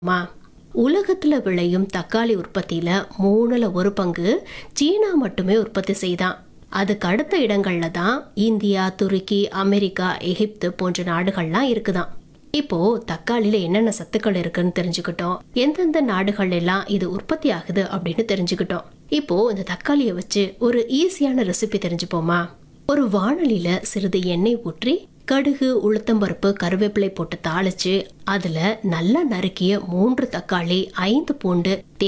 மா உலகத்துல விளையும் தக்காளி உற்பத்தியில மூணுல ஒரு பங்கு சீனா மட்டுமே உற்பத்தி செய்தான் அதுக்கு அடுத்த இடங்கள்ல தான் இந்தியா துருக்கி அமெரிக்கா எகிப்து போன்ற நாடுகள்லாம் இருக்குதாம் இப்போ தக்காளியில என்னென்ன சத்துக்கள் இருக்குன்னு தெரிஞ்சுக்கிட்டோம் எந்தெந்த நாடுகள் எல்லாம் இது உற்பத்தி ஆகுது அப்படின்னு தெரிஞ்சுக்கிட்டோம் இப்போ இந்த தக்காளியை வச்சு ஒரு ஈஸியான ரெசிபி தெரிஞ்சுப்போமா ஒரு வாணலியில சிறிது எண்ணெய் ஊற்றி கடுகு உளுத்தம்பருப்பு கருவேப்பிலை போட்டு தாளிச்சு அதுல நல்லா நறுக்கிய மூன்று தக்காளி ஐந்து பூண்டு